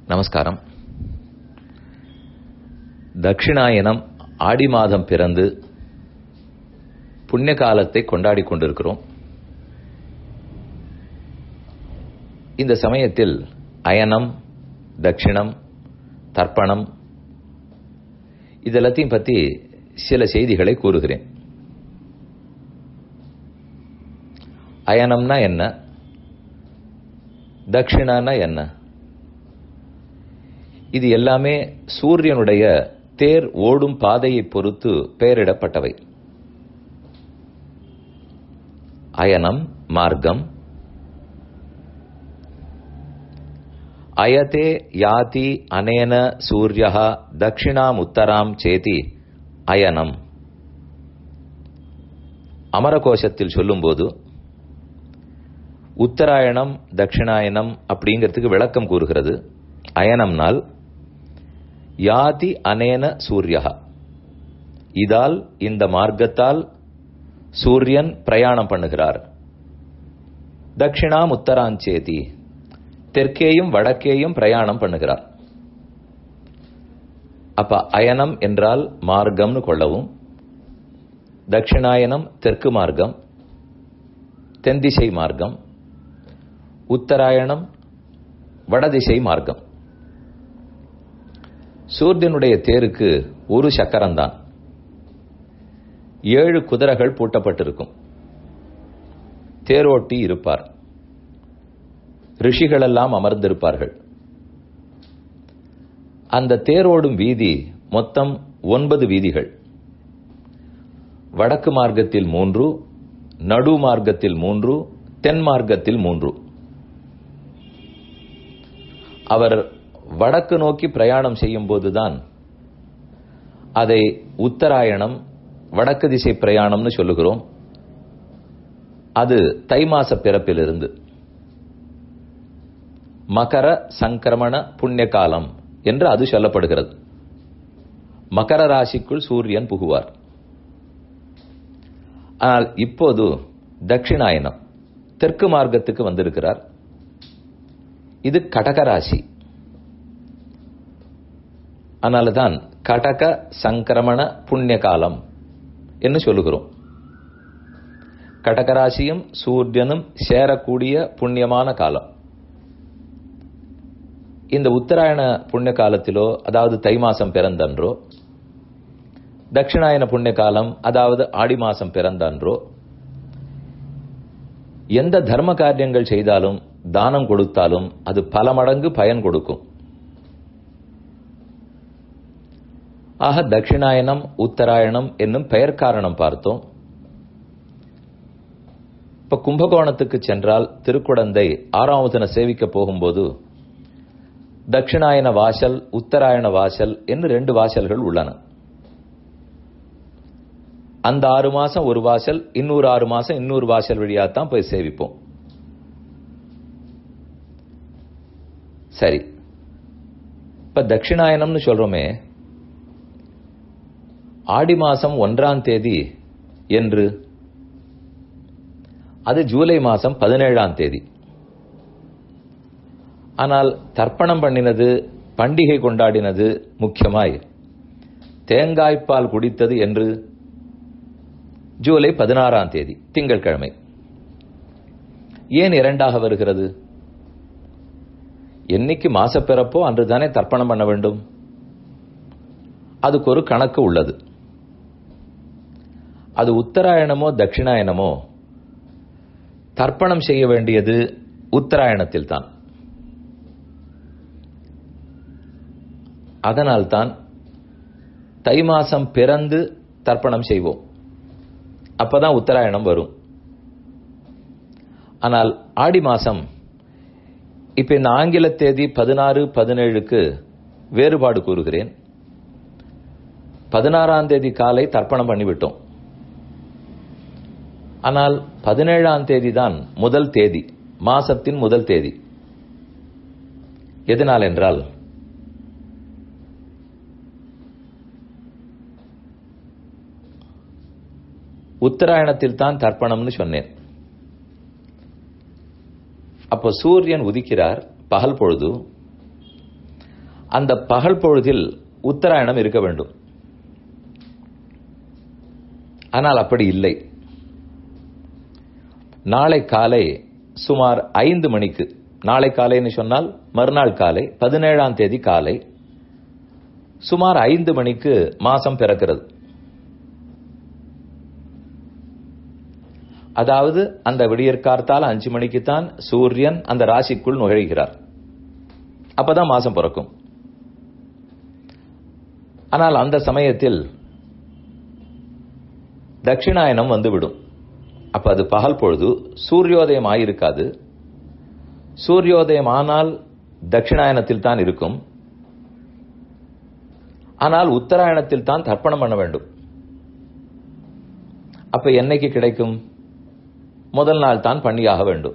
நமஸ்காரம் தட்சிணாயனம் ஆடி மாதம் பிறந்து புண்ணிய காலத்தை கொண்டாடி கொண்டிருக்கிறோம் இந்த சமயத்தில் அயனம் தட்சிணம் தர்ப்பணம் இதெல்லாத்தையும் பற்றி சில செய்திகளை கூறுகிறேன் அயனம்னா என்ன தட்சிணானா என்ன இது எல்லாமே சூரியனுடைய தேர் ஓடும் பாதையை பொறுத்து பெயரிடப்பட்டவை அயனம் மார்க்கம் அயதே யாதி அனேன சூரிய தட்சிணாம் உத்தராம் சேதி அயனம் அமரகோஷத்தில் சொல்லும்போது உத்தராயணம் தட்சிணாயனம் அப்படிங்கிறதுக்கு விளக்கம் கூறுகிறது அயனம்னால் யாதி அனேன சூரியா இதால் இந்த மார்க்கத்தால் சூரியன் பிரயாணம் பண்ணுகிறார் தட்சிணாம் உத்தராஞ்சேதி தெற்கேயும் வடக்கேயும் பிரயாணம் பண்ணுகிறார் அப்ப அயனம் என்றால் மார்க்கம்னு கொள்ளவும் தட்சிணாயனம் தெற்கு மார்க்கம் தென்திசை மார்க்கம் உத்தராயணம் வடதிசை மார்க்கம் சூரியனுடைய தேருக்கு ஒரு சக்கரம்தான் ஏழு குதிரைகள் பூட்டப்பட்டிருக்கும் தேரோட்டி இருப்பார் ரிஷிகளெல்லாம் அமர்ந்திருப்பார்கள் அந்த தேரோடும் வீதி மொத்தம் ஒன்பது வீதிகள் வடக்கு மார்க்கத்தில் மூன்று நடு மார்க்கத்தில் மூன்று தென் மார்க்கத்தில் மூன்று அவர் வடக்கு நோக்கி பிரயாணம் செய்யும் போதுதான் அதை உத்தராயணம் வடக்கு திசை பிரயாணம்னு சொல்லுகிறோம் அது தை மாச பிறப்பிலிருந்து மகர சங்கிரமண புண்ணிய காலம் என்று அது சொல்லப்படுகிறது மகர ராசிக்குள் சூரியன் புகுவார் ஆனால் இப்போது தட்சிணாயனம் தெற்கு மார்க்கத்துக்கு வந்திருக்கிறார் இது கடக ராசி அதனாலதான் கடக சங்கிரமண புண்ணிய காலம் என்று சொல்லுகிறோம் கடகராசியும் சூரியனும் சேரக்கூடிய புண்ணியமான காலம் இந்த உத்தராயண புண்ணிய காலத்திலோ அதாவது தை மாசம் பிறந்தன்றோ தட்சிணாயன புண்ணிய காலம் அதாவது ஆடி மாசம் பிறந்தன்றோ எந்த தர்ம காரியங்கள் செய்தாலும் தானம் கொடுத்தாலும் அது பல மடங்கு பயன் கொடுக்கும் ஆக தட்சிணாயனம் உத்தராயணம் என்னும் பெயர் காரணம் பார்த்தோம் இப்ப கும்பகோணத்துக்கு சென்றால் திருக்குடந்தை ஆறாவது தின சேவிக்க போகும்போது தட்சிணாயன வாசல் உத்தராயண வாசல் என்று ரெண்டு வாசல்கள் உள்ளன அந்த ஆறு மாசம் ஒரு வாசல் இன்னொரு ஆறு மாசம் இன்னொரு வாசல் வழியாத்தான் போய் சேவிப்போம் சரி இப்ப தட்சிணாயனம்னு சொல்றோமே ஆடி மாசம் ஒன்றாம் தேதி என்று அது ஜூலை மாசம் பதினேழாம் தேதி ஆனால் தர்ப்பணம் பண்ணினது பண்டிகை கொண்டாடினது முக்கியமாய் தேங்காய்ப்பால் குடித்தது என்று ஜூலை பதினாறாம் தேதி திங்கட்கிழமை ஏன் இரண்டாக வருகிறது என்னைக்கு மாசப்பிறப்போ அன்றுதானே தர்ப்பணம் பண்ண வேண்டும் அதுக்கு ஒரு கணக்கு உள்ளது அது உத்தராயணமோ தட்சிணாயனமோ தர்ப்பணம் செய்ய வேண்டியது உத்தராயணத்தில் தான் அதனால்தான் தை மாசம் பிறந்து தர்ப்பணம் செய்வோம் அப்பதான் உத்தராயணம் வரும் ஆனால் ஆடி மாசம் இப்ப இந்த ஆங்கில தேதி பதினாறு பதினேழுக்கு வேறுபாடு கூறுகிறேன் பதினாறாம் தேதி காலை தர்ப்பணம் பண்ணிவிட்டோம் ஆனால் பதினேழாம் தேதி தான் முதல் தேதி மாசத்தின் முதல் தேதி எதனால் என்றால் உத்தராயணத்தில் தான் தர்ப்பணம்னு சொன்னேன் அப்போ சூரியன் உதிக்கிறார் பகல் பொழுது அந்த பகல் பொழுதில் உத்தராயணம் இருக்க வேண்டும் ஆனால் அப்படி இல்லை நாளை காலை சுமார் ஐந்து மணிக்கு நாளை காலைன்னு சொன்னால் மறுநாள் காலை பதினேழாம் தேதி காலை சுமார் ஐந்து மணிக்கு மாசம் பிறக்கிறது அதாவது அந்த விடியற்கார்த்தால் அஞ்சு மணிக்குத்தான் சூரியன் அந்த ராசிக்குள் நுழைகிறார் அப்பதான் மாசம் பிறக்கும் ஆனால் அந்த சமயத்தில் தட்சிணாயனம் வந்துவிடும் அப்ப அது பகல் பொழுது சூரியோதயம் ஆயிருக்காது சூரியோதயம் ஆனால் தட்சிணாயனத்தில் தான் இருக்கும் ஆனால் உத்தராயணத்தில் தான் தர்ப்பணம் பண்ண வேண்டும் அப்ப என்னைக்கு கிடைக்கும் முதல் நாள் தான் பண்ணியாக வேண்டும்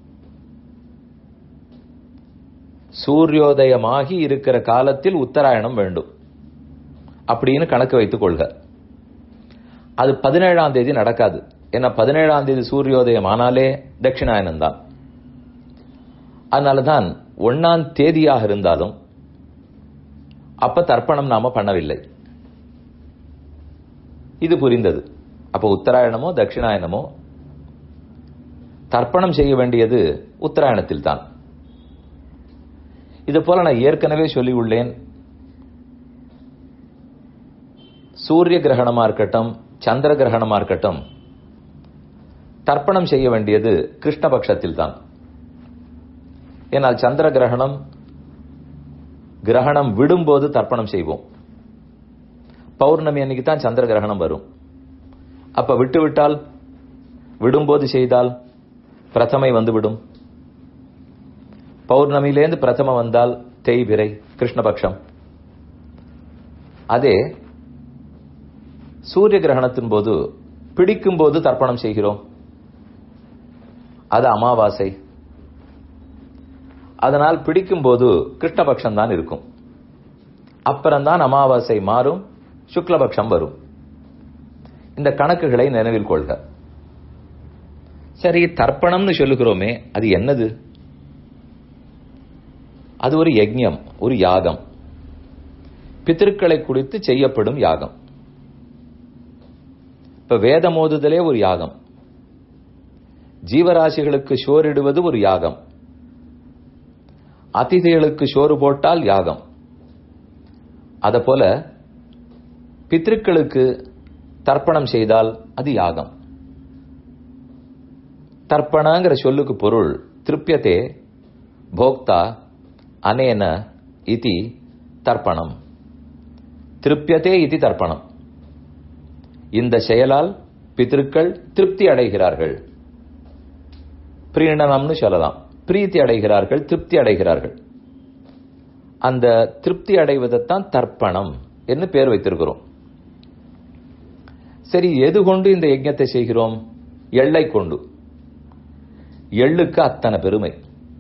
சூரியோதயமாகி இருக்கிற காலத்தில் உத்தராயணம் வேண்டும் அப்படின்னு கணக்கு வைத்துக் கொள்க அது பதினேழாம் தேதி நடக்காது ஏன்னா பதினேழாம் தேதி சூரியோதயம் ஆனாலே தட்சிணாயனம் தான் அதனாலதான் ஒன்னாம் தேதியாக இருந்தாலும் அப்ப தர்ப்பணம் நாம பண்ணவில்லை இது புரிந்தது அப்ப உத்தராயணமோ தட்சிணாயனமோ தர்ப்பணம் செய்ய வேண்டியது உத்தராயணத்தில் தான் இது போல நான் ஏற்கனவே சொல்லி உள்ளேன் சூரிய கிரகணமா இருக்கட்டும் சந்திர கிரகணமா இருக்கட்டும் தர்ப்பணம் செய்ய வேண்டியது கிருஷ்ணபக்ஷத்தில் தான் ஏனால் சந்திர கிரகணம் கிரகணம் விடும்போது தர்ப்பணம் செய்வோம் பௌர்ணமி அன்னைக்கு தான் சந்திர கிரகணம் வரும் அப்ப விட்டு விட்டால் விடும்போது செய்தால் பிரதமை வந்துவிடும் பௌர்ணமியிலேருந்து பிரதம வந்தால் தேய்பிரை கிருஷ்ணபக்ஷம் அதே சூரிய கிரகணத்தின் போது பிடிக்கும் போது தர்ப்பணம் செய்கிறோம் அது அமாவாசை அதனால் பிடிக்கும் போது கிருஷ்ணபக்ஷம் தான் இருக்கும் அப்புறம்தான் அமாவாசை மாறும் சுக்லபக்ஷம் வரும் இந்த கணக்குகளை நினைவில் கொள்க சரி தர்ப்பணம்னு சொல்லுகிறோமே அது என்னது அது ஒரு யஜ்யம் ஒரு யாகம் பித்திருக்களை குறித்து செய்யப்படும் யாகம் இப்ப வேதம் ஓதுதலே ஒரு யாகம் ஜீவராசிகளுக்கு சோறிடுவது ஒரு யாகம் அதிதிகளுக்கு சோறு போட்டால் யாகம் அத போல பித்திருக்களுக்கு தர்ப்பணம் செய்தால் அது யாகம் தர்ப்பணங்கிற சொல்லுக்கு பொருள் திருப்பியத்தே போக்தா அனேன இதி தர்ப்பணம் திருப்பியத்தே இதி தர்ப்பணம் இந்த செயலால் பித்திருக்கள் திருப்தி அடைகிறார்கள் பிரீணனம்னு சொல்லலாம் பிரீத்தி அடைகிறார்கள் திருப்தி அடைகிறார்கள் அந்த திருப்தி அடைவதைத்தான் தர்ப்பணம் என்று பேர் வைத்திருக்கிறோம் சரி எது கொண்டு இந்த யஜ்ஞத்தை செய்கிறோம் எள்ளை கொண்டு எள்ளுக்கு அத்தனை பெருமை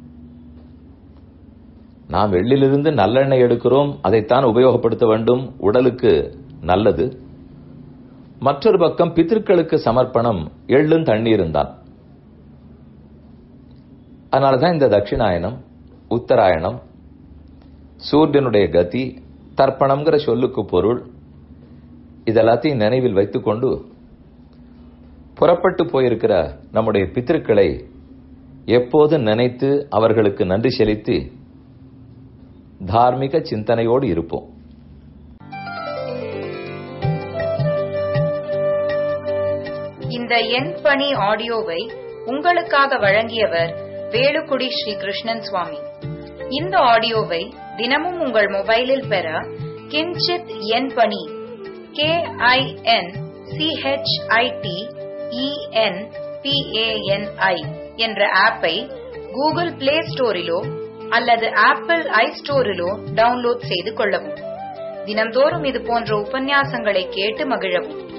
நாம் எள்ளிலிருந்து நல்லெண்ணெய் எடுக்கிறோம் அதைத்தான் உபயோகப்படுத்த வேண்டும் உடலுக்கு நல்லது மற்றொரு பக்கம் பித்திருக்களுக்கு சமர்ப்பணம் எள்ளும் தண்ணீரும் தான் அதனாலதான் இந்த தட்சிணாயனம் உத்தராயணம் சூரியனுடைய கதி தர்ப்பணம்ங்கிற சொல்லுக்கு பொருள் இதெல்லாத்தையும் நினைவில் வைத்துக்கொண்டு புறப்பட்டு போயிருக்கிற நம்முடைய பித்திருக்களை எப்போது நினைத்து அவர்களுக்கு நன்றி செலுத்தி தார்மீக சிந்தனையோடு இருப்போம் இந்த எண் பணி ஆடியோவை உங்களுக்காக வழங்கியவர் வேலுக்குடி ஸ்ரீ கிருஷ்ணன் சுவாமி இந்த ஆடியோவை தினமும் உங்கள் மொபைலில் பெற கிஞ்சித் எண் பணி கே ஐ என் சிஹெச்ஐடி இஎன் பிஏஎன்ஐ என்ற ஆப்பை கூகுள் பிளே ஸ்டோரிலோ அல்லது ஆப்பிள் ஐ ஸ்டோரிலோ டவுன்லோட் செய்து கொள்ளவும் தினம்தோறும் இது போன்ற உபன்யாசங்களை கேட்டு மகிழவும்